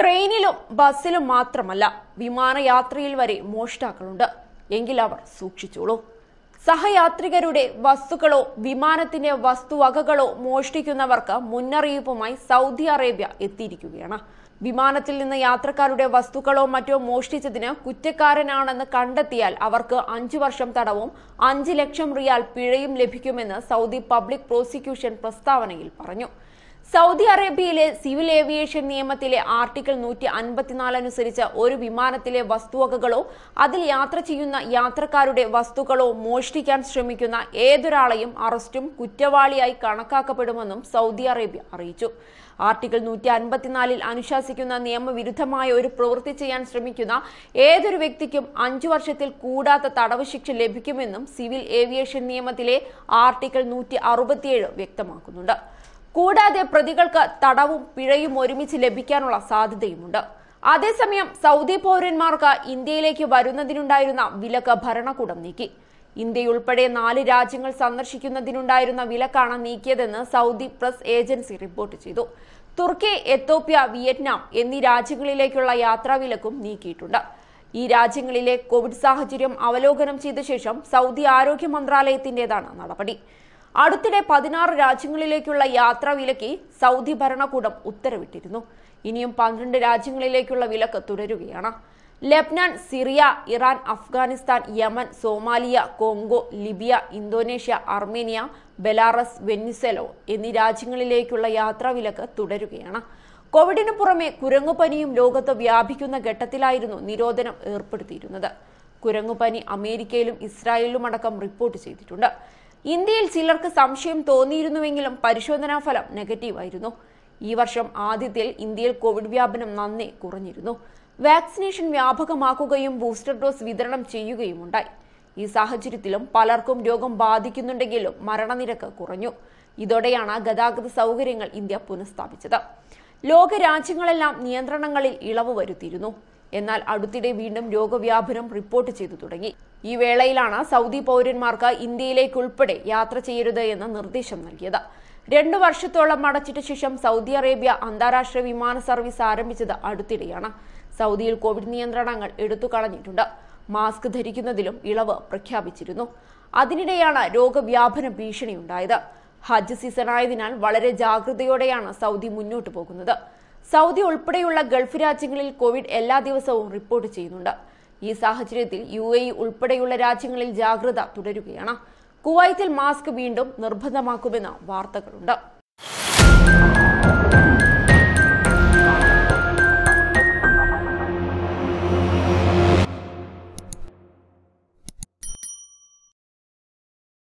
ട്രെയിനിലും ബസ്സിലും മാത്രമല്ല വിമാനയാത്രയിൽ വരെ മോഷ്ടാക്കളുണ്ട് എങ്കിൽ അവർ സൂക്ഷിച്ചോളൂ സഹയാത്രികരുടെ വസ്തുക്കളോ വിമാനത്തിന്റെ വസ്തുവകകളോ മോഷ്ടിക്കുന്നവർക്ക് മുന്നറിയിപ്പുമായി സൗദി അറേബ്യ എത്തിയിരിക്കുകയാണ് വിമാനത്തിൽ നിന്ന് യാത്രക്കാരുടെ വസ്തുക്കളോ മറ്റോ മോഷ്ടിച്ചതിന് കുറ്റക്കാരനാണെന്ന് കണ്ടെത്തിയാൽ അവർക്ക് അഞ്ചു വർഷം തടവും അഞ്ച് ലക്ഷം റിയാൽ പിഴയും ലഭിക്കുമെന്ന് സൗദി പബ്ലിക് പ്രോസിക്യൂഷൻ പ്രസ്താവനയിൽ പറഞ്ഞു സൗദി അറേബ്യയിലെ സിവിൽ ഏവിയേഷൻ നിയമത്തിലെ ആർട്ടിക്കിൾ നൂറ്റി അൻപത്തിനാല് അനുസരിച്ച് ഒരു വിമാനത്തിലെ വസ്തുവകകളോ അതിൽ യാത്ര ചെയ്യുന്ന യാത്രക്കാരുടെ വസ്തുക്കളോ മോഷ്ടിക്കാൻ ശ്രമിക്കുന്ന ഏതൊരാളെയും അറസ്റ്റും കുറ്റവാളിയായി കണക്കാക്കപ്പെടുമെന്നും സൗദി അറേബ്യ അറിയിച്ചു ആർട്ടിക്കിൾ നൂറ്റി അൻപത്തിനാലിൽ അനുശാസിക്കുന്ന നിയമവിരുദ്ധമായ ഒരു പ്രവൃത്തി ചെയ്യാൻ ശ്രമിക്കുന്ന ഏതൊരു വ്യക്തിക്കും അഞ്ചു വർഷത്തിൽ കൂടാത്ത തടവ് ശിക്ഷ ലഭിക്കുമെന്നും സിവിൽ ഏവിയേഷൻ നിയമത്തിലെ ആർട്ടിക്കിൾ നൂറ്റി അറുപത്തിയേഴ് വ്യക്തമാക്കുന്നുണ്ട് കൂടാതെ പ്രതികൾക്ക് തടവും പിഴയും ഒരുമിച്ച് ലഭിക്കാനുള്ള സാധ്യതയുമുണ്ട് അതേസമയം സൗദി പൗരന്മാർക്ക് ഇന്ത്യയിലേക്ക് വരുന്നതിനുണ്ടായിരുന്ന വിലക്ക് ഭരണകൂടം നീക്കി ഇന്ത്യയുൾപ്പെടെ നാല് രാജ്യങ്ങൾ സന്ദർശിക്കുന്നതിനുണ്ടായിരുന്ന വിലക്കാണ് നീക്കിയതെന്ന് സൗദി പ്രസ് ഏജൻസി റിപ്പോർട്ട് ചെയ്തു തുർക്കി എത്തോപ്യ വിയറ്റ്നാം എന്നീ രാജ്യങ്ങളിലേക്കുള്ള യാത്രാവിലക്കും നീക്കിയിട്ടുണ്ട് ഈ രാജ്യങ്ങളിലെ കോവിഡ് സാഹചര്യം അവലോകനം ചെയ്ത ശേഷം സൗദി ആരോഗ്യ മന്ത്രാലയത്തിന്റേതാണ് നടപടി അടുത്തിടെ പതിനാറ് രാജ്യങ്ങളിലേക്കുള്ള യാത്രാ വിലക്ക് സൗദി ഭരണകൂടം ഉത്തരവിട്ടിരുന്നു ഇനിയും പന്ത്രണ്ട് രാജ്യങ്ങളിലേക്കുള്ള വിലക്ക് തുടരുകയാണ് ലബ്നാൻ Syria Iran Afghanistan Yemen Somalia Congo Libya Indonesia Armenia Belarus Venezuela എന്നീ രാജ്യങ്ങളിലേക്കുള്ള യാത്രാ വിലക്ക് തുടരുകയാണ് കോവിഡിന് പുറമെ കുരങ്ങുപനിയും ലോകത്ത് വ്യാപിക്കുന്ന ഘട്ടത്തിലായിരുന്നു നിരോധനം ഏർപ്പെടുത്തിയിരുന്നത് കുരങ്ങുപനി അമേരിക്കയിലും ഇസ്രായേലിലും അടക്കം റിപ്പോർട്ട് ചെയ്തിട്ടുണ്ട് ഇന്ത്യയിൽ ചിലർക്ക് സംശയം തോന്നിയിരുന്നുവെങ്കിലും പരിശോധനാ ഫലം നെഗറ്റീവായിരുന്നു ഈ വർഷം ആദ്യത്തിൽ ഇന്ത്യയിൽ കോവിഡ് വ്യാപനം നന്നേ കുറഞ്ഞിരുന്നു വാക്സിനേഷൻ വ്യാപകമാക്കുകയും ബൂസ്റ്റർ ഡോസ് വിതരണം ചെയ്യുകയുമുണ്ടായി ഈ സാഹചര്യത്തിലും പലർക്കും രോഗം ബാധിക്കുന്നുണ്ടെങ്കിലും മരണനിരക്ക് കുറഞ്ഞു ഇതോടെയാണ് ഗതാഗത സൗകര്യങ്ങൾ ഇന്ത്യ പുനഃസ്ഥാപിച്ചത് ലോക രാജ്യങ്ങളെല്ലാം നിയന്ത്രണങ്ങളിൽ ഇളവ് വരുത്തിയിരുന്നു എന്നാൽ അടുത്തിടെ വീണ്ടും രോഗവ്യാപനം റിപ്പോർട്ട് ചെയ്തു തുടങ്ങി ഈ വേളയിലാണ് സൗദി പൗരന്മാർക്ക് ഇന്ത്യയിലേക്കുൾപ്പെടെ യാത്ര ചെയ്യരുത് എന്ന നിർദ്ദേശം നൽകിയത് രണ്ടു വർഷത്തോളം അടച്ചിട്ട ശേഷം സൗദി അറേബ്യ അന്താരാഷ്ട്ര വിമാന സർവീസ് ആരംഭിച്ചത് അടുത്തിടെയാണ് സൗദിയിൽ കോവിഡ് നിയന്ത്രണങ്ങൾ എടുത്തു കളഞ്ഞിട്ടുണ്ട് മാസ്ക് ധരിക്കുന്നതിലും ഇളവ് പ്രഖ്യാപിച്ചിരുന്നു അതിനിടെയാണ് രോഗവ്യാപന ഭീഷണിയുണ്ടായത് ഹജ്ജ് സീസൺ ആയതിനാൽ വളരെ ജാഗ്രതയോടെയാണ് സൗദി മുന്നോട്ട് പോകുന്നത് സൗദി ഉൾപ്പെടെയുള്ള ഗൾഫ് രാജ്യങ്ങളിൽ കോവിഡ് എല്ലാ ദിവസവും റിപ്പോർട്ട് ചെയ്യുന്നുണ്ട് ഈ സാഹചര്യത്തിൽ യു എ ഇ ഉൾപ്പെടെയുള്ള രാജ്യങ്ങളിൽ ജാഗ്രത തുടരുകയാണ് കുവൈത്തിൽ മാസ്ക് വീണ്ടും നിർബന്ധമാക്കുമെന്ന വാർത്തകളുണ്ട്